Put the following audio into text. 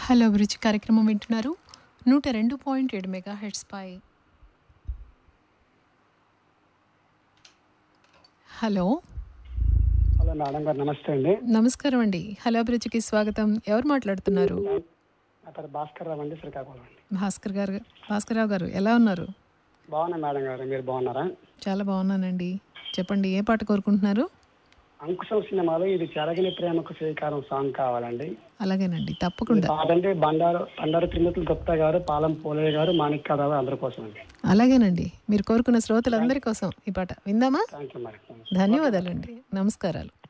hello అభిరుచి కార్యక్రమం వింటున్నారు నూట రెండు పాయింట్ ఏడు మెగా హెడ్స్ పై హలో హలో మేడం గారు నమస్తే అండి నమస్కారం అండి హలో అభిరుచికి స్వాగతం ఎవరు మాట్లాడుతున్నారు నా పేరు భాస్కర్ రావు అండి శ్రీకాకుళం అండి భాస్కర్ గారు భాస్కర్రావు గారు ఎలా ఉన్నారు బాగున్నా మేడం గారు మీరు బాగున్నారా చాలా బాగున్నానండి చెప్పండి ఏ పాట కోరుకుంటున్నారు అంకుశం సినిమాలో ఇది చెరగని ప్రేమకు శ్రీకారం సాంగ్ కావాలండి అలాగేనండి తప్పకుండా కాదంటే బండారు బండారు త్రిమూర్తులు గుప్తా గారు పాలం పోలయ్య గారు మాణిక్యరావు అందరి కోసం అండి అలాగేనండి మీరు కోరుకున్న శ్రోతలందరి కోసం ఈ పాట విందామా థ్యాంక్ యూ మేడం ధన్యవాదాలండి నమస్కారాలు